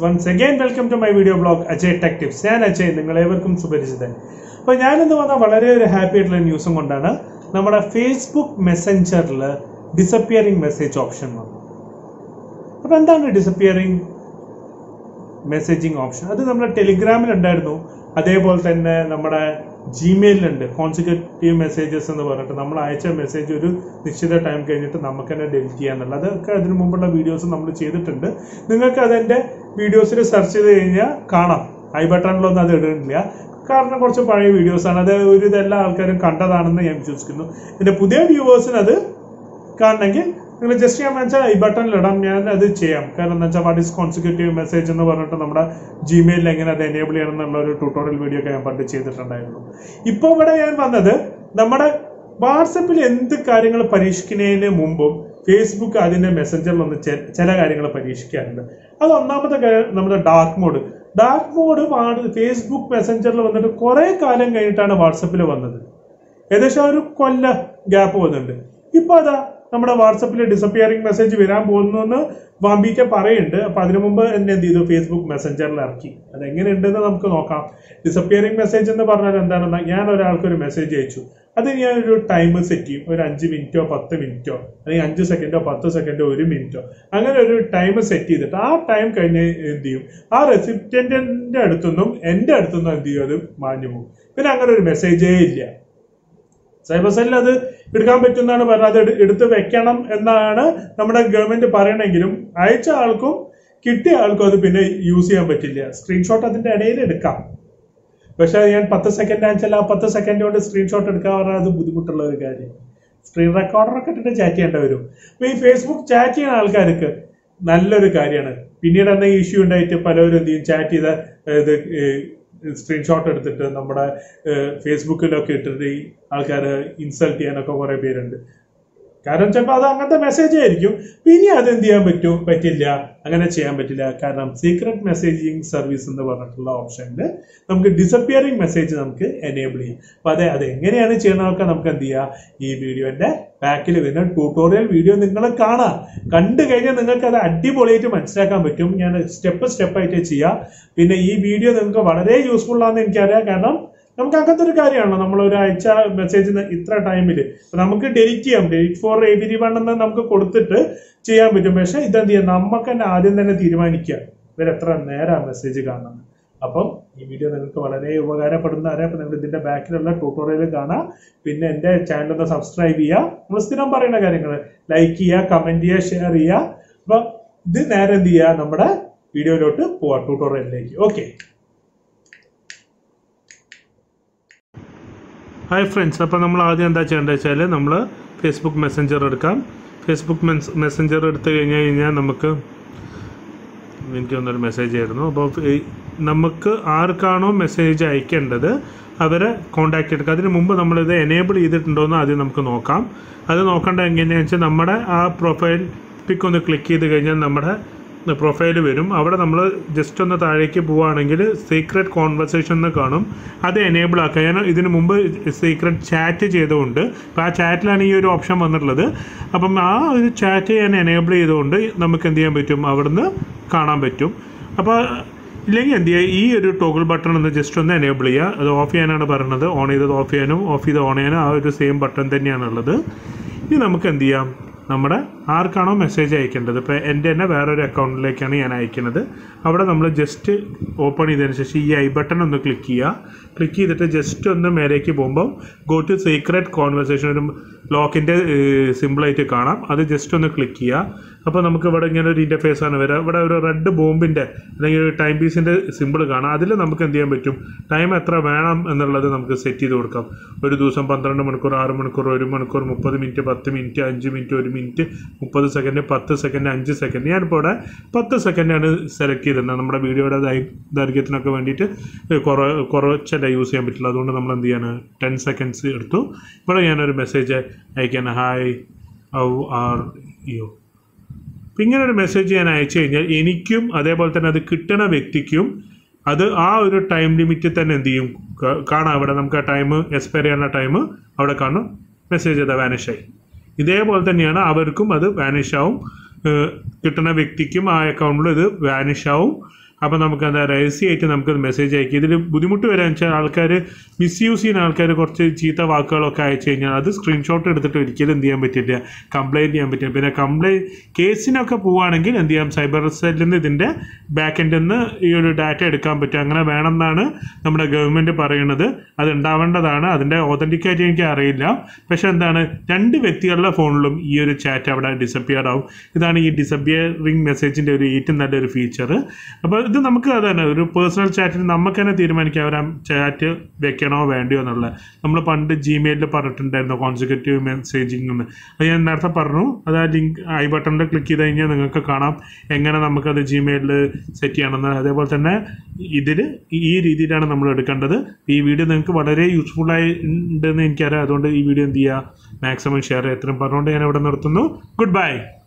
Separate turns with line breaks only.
once again welcome to my video blog Ajay tech tips ഞാൻ അജയ് നിങ്ങളേവർക്കും സുപരിചിതൻ അപ്പോൾ ഞാനിന്ന് വന്ന വളരെ ഒരു ഹാപ്പി ആയിട്ടുള്ള ന്യൂസും കൊണ്ടാണ് നമ്മുടെ ഫേസ്ബുക്ക് മെസ്സഞ്ചറിൽ ഡിസപ്പിയറിംഗ് മെസ്സേജ് ഓപ്ഷൻ വന്നു അപ്പോൾ എന്താണ് ഡിസപ്പിയറിംഗ് മെസ്സേജിങ് ഓപ്ഷൻ അത് നമ്മുടെ ടെലിഗ്രാമിൽ ഉണ്ടായിരുന്നു അതേപോലെ തന്നെ നമ്മുടെ ജിമെയിലുണ്ട് കോൺസിക്യൂട്ടീവ് മെസ്സേജസ് എന്ന് പറഞ്ഞിട്ട് നമ്മൾ അയച്ച മെസ്സേജ് ഒരു നിശ്ചിത ടൈം കഴിഞ്ഞിട്ട് നമുക്ക് തന്നെ ഡെലിറ്റ് ചെയ്യാന്നുള്ളത് അതൊക്കെ അതിനു മുമ്പുള്ള വീഡിയോസ് നമ്മൾ ചെയ്തിട്ടുണ്ട് നിങ്ങൾക്ക് അതിൻ്റെ വീഡിയോസിൽ സെർച്ച് ചെയ്ത് കഴിഞ്ഞാൽ കാണാം ഐ ബട്ടണിലൊന്നും അത് ഇടുന്നില്ല കാരണം കുറച്ച് പഴയ വീഡിയോസ് ആണ് അത് ഒരു ഇതെല്ലാ ആൾക്കാരും കണ്ടതാണെന്ന് ഞാൻ വിശ്വസിക്കുന്നു എൻ്റെ പുതിയ വ്യൂവേഴ്സിന് അത് കാണണമെങ്കിൽ നിങ്ങൾ ജസ്റ്റ് ചെയ്യാൻ വെച്ചാൽ ഈ ബട്ടണിൽ ഇടാം ഞാൻ അത് ചെയ്യാം കാരണം എന്താ വെച്ചാൽ വാട്ട് ഈസ് കോൺസിക്യൂട്ടീവ് മെസ്സേജ് എന്ന് പറഞ്ഞിട്ട് നമ്മുടെ ജിമെയിലിൽ എങ്ങനെ അത് എനേബിൾ ചെയ്യണം എന്നുള്ള ഒരു ട്യൂട്ടോറിയൽ വീഡിയോ ഒക്കെ ഞാൻ പണ്ട് ചെയ്തിട്ടുണ്ടായിരുന്നു ഇപ്പോൾ ഇവിടെ ഞാൻ വന്നത് നമ്മുടെ വാട്സപ്പിൽ എന്ത് കാര്യങ്ങൾ പരീക്ഷിക്കുന്നതിന് മുമ്പും ഫേസ്ബുക്ക് അതിന്റെ മെസ്സഞ്ചറിൽ ഒന്ന് ചെ- ചില കാര്യങ്ങൾ പരീക്ഷിക്കാറുണ്ട് അത് ഒന്നാമത്തെ കാര്യം നമ്മുടെ dark mode dark mode Facebook മെസ്സഞ്ചറിൽ വന്നിട്ട് കുറെ കാലം കഴിഞ്ഞിട്ടാണ് വാട്സപ്പിൽ വന്നത് ഏകദേശം ഒരു കൊല്ല ഗ്യാപ്പ് വന്നിട്ടുണ്ട് ഇപ്പൊ അതാ നമ്മുടെ വാട്സപ്പിൽ ഡിസപ്പിയറിംഗ് മെസ്സേജ് വരാൻ പോകുന്നു എന്ന് വാമ്പിക്ക പറയുന്നുണ്ട് അപ്പൊ അതിനു മുമ്പ് എന്നെ എന്ത് ചെയ്തു ഫേസ്ബുക്ക് മെസ്സഞ്ചറിൽ ഇറക്കി അത് എങ്ങനെയുണ്ടെന്ന് നമുക്ക് നോക്കാം ഡിസപ്പിയറിംഗ് മെസ്സേജ് എന്ന് പറഞ്ഞാൽ എന്താണെന്ന് ഞാൻ ഒരാൾക്ക് ഒരു മെസ്സേജ് അയച്ചു അത് ഞാൻ ഒരു ടൈം സെറ്റ് ചെയ്യും ഒരു അഞ്ച് മിനിറ്റോ പത്ത് മിനിറ്റോ അല്ലെങ്കിൽ അഞ്ച് സെക്കൻഡോ പത്ത് സെക്കൻഡോ ഒരു മിനിറ്റോ അങ്ങനെ ഒരു ടൈം സെറ്റ് ചെയ്തിട്ട് ആ ടൈം കഴിഞ്ഞ് എന്ത് ചെയ്യും ആ റെസിപ്റ്റന്റിന്റെ അടുത്തുനിന്നും എന്റെ അടുത്തുനിന്നും എന്ത് ചെയ്യും അത് മാഞ്ഞു പോകും പിന്നെ അങ്ങനെ ഒരു മെസ്സേജേ ഇല്ല സൈബർ സെല്ലിൽ അത് എടുക്കാൻ പറ്റുമെന്നാണ് പറഞ്ഞത് അത് എടു- എടുത്ത് വെക്കണം എന്നാണ് നമ്മുടെ ഗവൺമെന്റ് പറയണെങ്കിലും അയച്ച ആൾക്കും കിട്ടിയ ആൾക്കും അത് പിന്നെ യൂസ് ചെയ്യാൻ പറ്റില്ല സ്ക്രീൻഷോട്ട് അതിന്റെ ഇടയിൽ എടുക്കാം പക്ഷെ അത് ഞാൻ പത്ത് സെക്കൻഡ് അയച്ചാൽ ആ പത്ത് സെക്കൻഡ് കൊണ്ട് സ്ക്രീൻഷോട്ട് എടുക്കാൻ പറഞ്ഞാൽ അത് ബുദ്ധിമുട്ടുള്ള ഒരു കാര്യം സ്ക്രീൻ റെക്കോർഡറൊക്കെ ഇട്ടിട്ട് ചാറ്റ് ചെയ്യേണ്ടി വരും അപ്പൊ ഈ ഫേസ്ബുക്ക് ചാറ്റ് ചെയ്യുന്ന ആൾക്കാർക്ക് നല്ലൊരു കാര്യമാണ് പിന്നീട് എന്തെങ്കിലും ഇഷ്യൂ ഉണ്ടായിട്ട് പലരും എന്ത് ചെയ്യും ചാറ്റ് ചെയ്ത ഇത് സ്ക്രീൻഷോട്ട് എടുത്തിട്ട് നമ്മുടെ ഫേസ്ബുക്കിലൊക്കെ ഇട്ടിട്ട് ഈ ആൾക്കാർ ഇൻസൾട്ട് ചെയ്യാനൊക്കെ കുറെ പേരുണ്ട് കാരണം ചിലപ്പോൾ അത് അങ്ങനത്തെ മെസ്സേജ് ആയിരിക്കും പിന്നെ അത് എന്ത് ചെയ്യാൻ പറ്റും പറ്റില്ല അങ്ങനെ ചെയ്യാൻ പറ്റില്ല കാരണം സീക്രട്ട് മെസ്സേജിങ് സർവീസ് എന്ന് പറഞ്ഞിട്ടുള്ള ഓപ്ഷനിൽ നമുക്ക് ഡിസപ്പിയറിംഗ് മെസ്സേജ് നമുക്ക് എനേബിൾ ചെയ്യാം അപ്പൊ അതെ അത് എങ്ങനെയാണ് ചെയ്യണമൊക്കെ നമുക്ക് എന്ത് ചെയ്യാം ഈ വീഡിയോന്റെ ബാക്കിൽ വരുന്ന ട്യൂട്ടോറിയൽ വീഡിയോ നിങ്ങൾ കാണാം കണ്ടു കഴിഞ്ഞാൽ നിങ്ങൾക്ക് അത് അടിപൊളിയായിട്ട് മനസ്സിലാക്കാൻ പറ്റും ഞാൻ സ്റ്റെപ്പ് സ്റ്റെപ്പ് ആയിട്ട് ചെയ്യാം പിന്നെ ഈ വീഡിയോ നിങ്ങൾക്ക് വളരെ യൂസ്ഫുൾ ആണെന്ന് എനിക്കറിയാം കാരണം നമുക്ക് അങ്ങനത്തെ ഒരു കാര്യമാണല്ലോ നമ്മൾ ഒരു അയച്ച മെസ്സേജ് ഇത്ര ടൈമിൽ നമുക്ക് ഡെലിറ്റ് ചെയ്യാം delete for everyone എന്ന് നമുക്ക് കൊടുത്തിട്ട് ചെയ്യാൻ പറ്റും പക്ഷെ ഇതെന്ത് ചെയ്യാം നമുക്ക് തന്നെ ആദ്യം തന്നെ തീരുമാനിക്കുക ഇവർ എത്ര നേരം മെസ്സേജ് കാണണം അപ്പം ഈ വീഡിയോ നിങ്ങൾക്ക് വളരെ ഉപകാരപ്പെടുന്ന അറിയാം അപ്പം നിങ്ങൾ ഇതിന്റെ ബാക്കിലുള്ള ട്യൂട്ടോറിയൽ കാണാം പിന്നെ എൻ്റെ ചാനൽ ഒന്ന് സബ്സ്ക്രൈബ് ചെയ്യുക നമ്മൾ സ്ഥിരം പറയുന്ന കാര്യങ്ങൾ ലൈക്ക് ചെയ്യുക കമന്റ് ചെയ്യുക ഷെയർ ചെയ്യുക അപ്പം ഇത് നേരെ എന്ത് ചെയ്യുക നമ്മുടെ വീഡിയോയിലോട്ട് പോവാം ട്യൂട്ടോറിയലിലേക്ക് ഓക്കെ ഹായ് ഫ്രണ്ട്സ് അപ്പോൾ നമ്മൾ ആദ്യം എന്താ ചെയ്യേണ്ടത് വെച്ചാൽ നമ്മൾ ഫേസ്ബുക്ക് മെസ്സഞ്ചർ എടുക്കാം ഫേസ്ബുക്ക് മെസ്സഞ്ചർ എടുത്തു കഴിഞ്ഞ് കഴിഞ്ഞാൽ നമുക്ക് എനിക്ക് വന്നൊരു മെസ്സേജ് ആയിരുന്നു അപ്പോൾ ഈ- നമുക്ക് ആർക്കാണോ മെസ്സേജ് അയക്കേണ്ടത് അവരെ കോൺടാക്ട് എടുക്കുക അതിന് മുമ്പ് നമ്മളിത് എനേബിൾ ചെയ്തിട്ടുണ്ടോ എന്ന് ആദ്യം നമുക്ക് നോക്കാം അത് നോക്കേണ്ടത് എങ്ങനെയാണെന്ന് വെച്ചാൽ നമ്മുടെ ആ പ്രൊഫൈൽ പിക്ക് ഒന്ന് ക്ലിക്ക് ചെയ്ത് കഴിഞ്ഞാൽ നമ്മുടെ പ്രൊഫൈൽ വരും അവിടെ നമ്മൾ ജസ്റ്റ് ഒന്ന് താഴേക്ക് പോവുകയാണെങ്കിൽ സീക്രട്ട് കോൺവെർസേഷൻ എന്ന് കാണും അത് എനേബിൾ ആക്കുക ഞാൻ ഇതിന് മുമ്പ് സീക്രട്ട് ചാറ്റ് ചെയ്തുകൊണ്ട് അപ്പോൾ ആ ചാറ്റിലാണ് ഈ ഒരു ഓപ്ഷൻ വന്നിട്ടുള്ളത് അപ്പം ആ ഒരു ചാറ്റ് ഞാൻ എനേബിൾ ചെയ്തുകൊണ്ട് നമുക്ക് എന്ത് ചെയ്യാൻ പറ്റും അവിടുന്ന് കാണാൻ പറ്റും അപ്പോൾ ഇല്ലെങ്കിൽ എന്ത് ചെയ്യുക ഈ ഒരു ടോഗിൾ ബട്ടൺ ഒന്ന് ജസ്റ്റ് ഒന്ന് എനേബിൾ ചെയ്യുക അത് ഓഫ് ചെയ്യാനാണ് പറയുന്നത് ഓൺ ചെയ്തത് ഓഫ് ചെയ്യാനും ഓഫ് ചെയ്ത് ഓൺ ചെയ്യാനും ആ ഒരു സെയിം ബട്ടൺ തന്നെയാണുള്ളത് ഇനി നമുക്ക് എന്ത് ചെയ്യാം നമ്മുടെ ആർക്കാണോ മെസ്സേജ് അയക്കേണ്ടത് ഇപ്പോൾ എൻ്റെ തന്നെ വേറൊരു അക്കൗണ്ടിലേക്കാണ് ഞാൻ അയക്കുന്നത് അവിടെ നമ്മൾ ജസ്റ്റ് ഓപ്പൺ ചെയ്തതിന് ശേഷം ഈ ഐ ബട്ടൺ ഒന്ന് ക്ലിക്ക് ചെയ്യുക ക്ലിക്ക് ചെയ്തിട്ട് ജസ്റ്റ് ഒന്ന് മേലേക്ക് പോകുമ്പോൾ ഗോ ടു സീക്രട്ട് കോൺവെർസേഷൻ ഒരു ലോക്കിൻ്റെ സിമ്പിളായിട്ട് കാണാം അത് ജസ്റ്റ് ഒന്ന് ക്ലിക്ക് ചെയ്യുക അപ്പോൾ നമുക്ക് ഇവിടെ ഇങ്ങനെ ഒരു ഇൻ്റർഫേസ് ആണ് വരിക ഇവിടെ ഒരു റെഡ് ബോംബിൻ്റെ അല്ലെങ്കിൽ ഒരു ടൈം പീസിൻ്റെ സിമ്പിൾ കാണാം അതിൽ നമുക്ക് എന്ത് ചെയ്യാൻ പറ്റും ടൈം എത്ര വേണം എന്നുള്ളത് നമുക്ക് സെറ്റ് ചെയ്ത് കൊടുക്കാം ഒരു ദിവസം പന്ത്രണ്ട് മണിക്കൂർ ആറ് മണിക്കൂർ ഒരു മണിക്കൂർ മുപ്പത് മിനിറ്റ് പത്ത് മിനിറ്റ് അഞ്ച് മിനിറ്റ് ഒരു മിനിറ്റ് മുപ്പത് സെക്കൻഡ് പത്ത് സെക്കൻഡ് അഞ്ച് സെക്കൻഡ് ഞാനിപ്പോൾ ഇവിടെ പത്ത് സെക്കൻഡാണ് സെലക്ട് ചെയ്തിരുന്നത് നമ്മുടെ വീഡിയോയുടെ ദൈ- ദൈർഘ്യത്തിനൊക്കെ വേണ്ടിയിട്ട് കുറ കുറച്ചല്ല യൂസ് ചെയ്യാൻ പറ്റില്ല അതുകൊണ്ട് നമ്മൾ എന്ത് ചെയ്യാണ് ടെൻ സെക്കൻഡ്സ് എടുത്തു ഇവിടെ ഞാനൊരു മെസ്സേജ് അയക്കാൻ ഹായ് ഔ ആർ യു അപ്പം ഇങ്ങനെ ഒരു മെസ്സേജ് ഞാൻ അയച്ചു കഴിഞ്ഞാൽ എനിക്കും അതേപോലെ തന്നെ അത് കിട്ടുന്ന വ്യക്തിക്കും അത് ആ ഒരു ടൈം ലിമിറ്റിൽ തന്നെ എന്ത് ചെയ്യും ക- കാണാം അവിടെ നമുക്ക് ആ ടൈം എക്സ്പയർ ചെയ്യുന്ന ടൈം അവിടെ കാണും മെസ്സേജ് അത് വാനിഷായി ഇതേപോലെ തന്നെയാണ് അവർക്കും അത് വാനിഷ് ആവും ഏഹ് കിട്ടുന്ന വ്യക്തിക്കും ആ അക്കൗണ്ടിൽ ഇത് വാനിഷ് ആവും അപ്പോൾ നമുക്ക് എന്താ രഹസ്യമായിട്ട് നമുക്ക് മെസ്സേജ് അയക്കും ഇതിൽ ബുദ്ധിമുട്ട് വരാന്ന് വെച്ചാൽ ആൾക്കാർ മിസ്യൂസ് ചെയ്യുന്ന ആൾക്കാർ കുറച്ച് ചീത്ത വാക്കുകളൊക്കെ അയച്ചു കഴിഞ്ഞാൽ അത് സ്ക്രീൻഷോട്ട് എടുത്തിട്ട് ഒരിക്കലും എന്ത് ചെയ്യാൻ പറ്റില്ല കംപ്ലൈൻറ്റ് ചെയ്യാൻ പറ്റില്ല പിന്നെ കംപ്ലൈൻറ്റ് കേസിനൊക്കെ പോവുകയാണെങ്കിൽ എന്ത് ചെയ്യാം സൈബർ സെല്ലിൽ നിന്ന് ഇതിൻ്റെ ബാക്ക് എൻഡിൽ നിന്ന് ഈ ഒരു ഡാറ്റ എടുക്കാൻ പറ്റും അങ്ങനെ വേണം എന്നാണ് നമ്മുടെ ഗവൺമെൻറ് പറയുന്നത് അത് ഉണ്ടാവേണ്ടതാണ് അതിൻ്റെ ഒതൻറ്റിക്കായിട്ട് എനിക്ക് അറിയില്ല പക്ഷെ എന്താണ് രണ്ട് വ്യക്തികളുടെ ഫോണിലും ഈ ഒരു ചാറ്റ് അവിടെ ഡിസപ്പിയർ ആവും ഇതാണ് ഈ ഡിസപ്പിയറിങ് മെസ്സേജിൻ്റെ ഒരു ഏറ്റവും നല്ലൊരു ഫീച്ചർ അപ്പോൾ ഇത് നമുക്ക് അതന്നെ ഒരു പേഴ്സണൽ ചാറ്റിൽ നമുക്ക് തന്നെ തീരുമാനിക്കാം അവർ ചാറ്റ് വെക്കണോ വേണ്ടിയോ എന്നുള്ളത് നമ്മൾ പണ്ട് ജിമെയിലിൽ പറഞ്ഞിട്ടുണ്ടായിരുന്നു കോൺസിക്യൂട്ടീവ് മെസ്സേജിങ് എന്ന് അത് ഞാൻ നേരത്തെ പറഞ്ഞു അത് ആ ലിങ്ക് ഐ ബട്ടണിൽ ക്ലിക്ക് ചെയ്ത് കഴിഞ്ഞാൽ നിങ്ങൾക്ക് കാണാം എങ്ങനെ നമുക്കത് ജിമെയിലിൽ സെറ്റ് ചെയ്യണമെന്ന് അതേപോലെ തന്നെ ഇതിൽ ഈ രീതിയിലാണ് നമ്മൾ എടുക്കേണ്ടത് ഈ വീഡിയോ നിങ്ങൾക്ക് വളരെ യൂസ്ഫുൾ ആയി ഉണ്ടെന്ന് എനിക്കറിയാം അതുകൊണ്ട് ഈ വീഡിയോ എന്ത് ചെയ്യുക മാക്സിമം ഷെയർ ചെയ്യുക എത്രയും പറഞ്ഞുകൊണ്ട് ഞാൻ ഇവിടെ നിർത്തുന്നു ഗുഡ് ബൈ